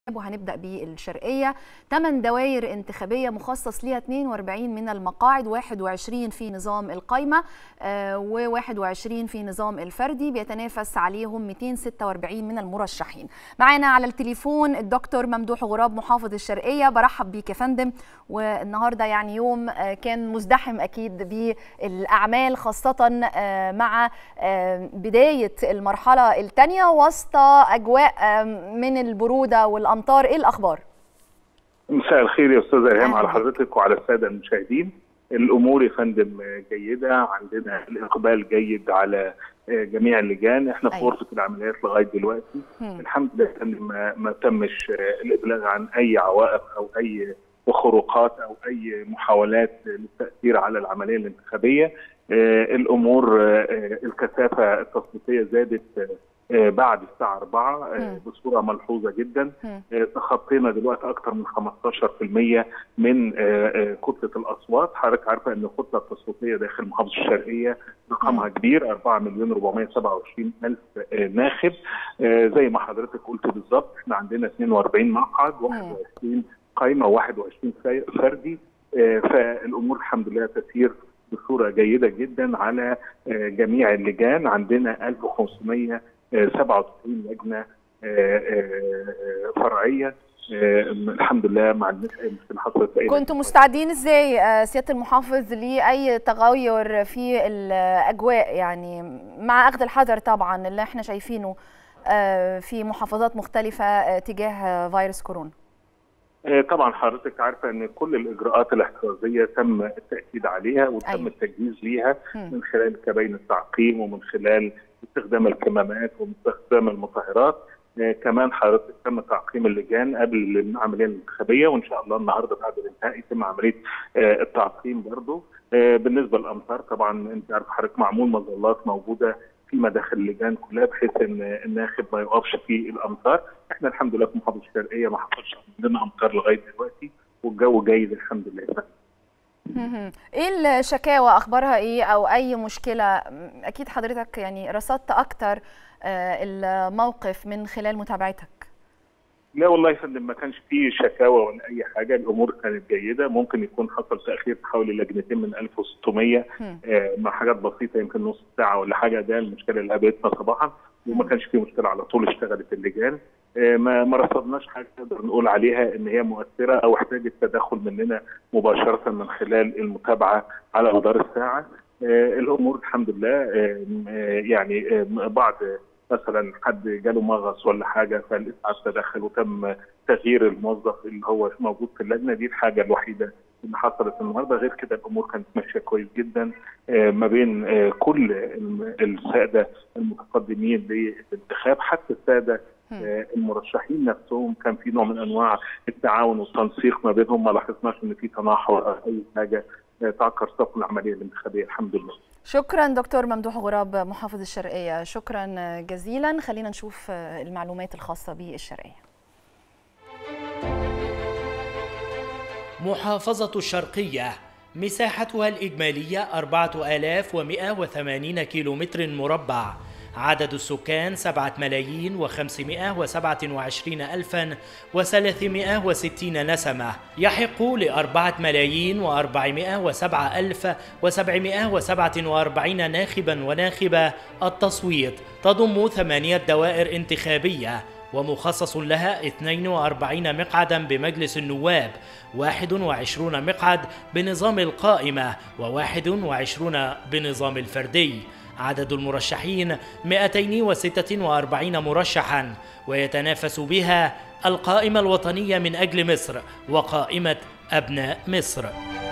وهنبدا بالشرقيه 8 دوائر انتخابيه مخصص ليها 42 من المقاعد 21 في نظام القايمه و21 في نظام الفردي بيتنافس عليهم 246 من المرشحين معانا على التليفون الدكتور ممدوح غراب محافظ الشرقيه برحب بيك يا فندم والنهارده يعني يوم كان مزدحم اكيد بالاعمال خاصه مع بدايه المرحله الثانيه وسط اجواء من البروده والامطار الامطار ايه الاخبار مساء الخير يا استاذه ايهام على حضرتك وعلى الساده المشاهدين الامور يا فندم جيده عندنا الاقبال جيد على جميع اللجان احنا في غرفه العمليات لغايه دلوقتي الحمد لله يا فندم ما, ما تمش الابلاغ عن اي عوائق او اي خروقات او اي محاولات للتاثير على العمليه الانتخابيه الامور الكثافه التصويتيه زادت بعد الساعة 4 بصورة ملحوظة جدا تخطينا دلوقتي أكثر من 15% من كتلة الأصوات حضرتك عارفة أن الكتلة التصويتية داخل محافظة الشرقية رقمها كبير 4 مليون 427 ألف ناخب زي ما حضرتك قلت بالظبط احنا عندنا 42 مقعد 21 قايمة 21 فردي فالأمور الحمد لله تسير بصورة جيدة جدا على جميع اللجان عندنا 1500 97 لجنه فرعيه الحمد لله ما عندناش اي مشكله حصلت كنتوا مستعدين ازاي سياده المحافظ لاي تغير في الاجواء يعني مع اخذ الحذر طبعا اللي احنا شايفينه في محافظات مختلفه تجاه فيروس كورونا طبعا حضرتك عارفه ان كل الاجراءات الاحترازيه تم التاكيد عليها وتم أيوة. التجهيز ليها من خلال كباين التعقيم ومن خلال استخدام الكمامات واستخدام المطهرات آه كمان حضرتك تم تعقيم اللجان قبل العمليه الانتخابيه وان شاء الله النهارده بعد الانتهاء يتم عمليه آه التعقيم برضه آه بالنسبه للامطار طبعا انت عارف حضرتك معمول مظلات موجوده في مداخل اللجان كلها بحيث ان الناخب ما يقفش في الامطار احنا الحمد لله في محافظه الشرقيه ما حصلش عندنا امطار لغايه دلوقتي والجو جيد الحمد لله ايه الشكاوى اخبارها ايه او اي مشكله اكيد حضرتك يعني رصدت اكتر الموقف من خلال متابعتك لا والله يا فندم ما كانش فيه شكاوى ولا اي حاجه الامور كانت جيده ممكن يكون حصل تاخير حوالي لجنتين من 1600 آه مع حاجات بسيطه يمكن نص ساعه ولا حاجه ده المشكله اللي قابلتنا صباحا وما كانش فيه مشكله على طول اشتغلت اللجان آه ما ما رصدناش حاجه نقدر نقول عليها ان هي مؤثره او احتاجت تدخل مننا مباشره من خلال المتابعه على مدار الساعه آه الامور الحمد لله يعني بعض مثلا حد جاله مغص ولا حاجه فالاسعاف تدخل وتم تغيير الموظف اللي هو موجود في اللجنه دي الحاجه الوحيده اللي حصلت النهارده غير كده الامور كانت ماشيه كويس جدا ما بين كل الساده المتقدمين للانتخاب حتى الساده المرشحين نفسهم كان في نوع من انواع التعاون والتنسيق ما بينهم ما لاحظناش ان في تناحر او اي حاجه تعكر سوق العمليه الانتخابيه الحمد لله. شكرا دكتور ممدوح غراب محافظ الشرقيه شكرا جزيلا خلينا نشوف المعلومات الخاصه بالشرقيه. محافظه الشرقيه مساحتها الإجمالية 4180 كيلومتر مربع عدد السكان سبعة ملايين وخمسمائة وسبعة وعشرين ألفا وثلاثمائة نسمة يحق لأربعة ملايين وأربعمائة وسبعة ألف وسبعمائة وسبعة وأربعين ناخبا وناخبة التصويت تضم ثمانية دوائر انتخابية ومخصص لها 42 مقعدا بمجلس النواب 21 مقعد بنظام القائمة و21 بنظام الفردي عدد المرشحين 246 مرشحا ويتنافس بها القائمة الوطنية من أجل مصر وقائمة أبناء مصر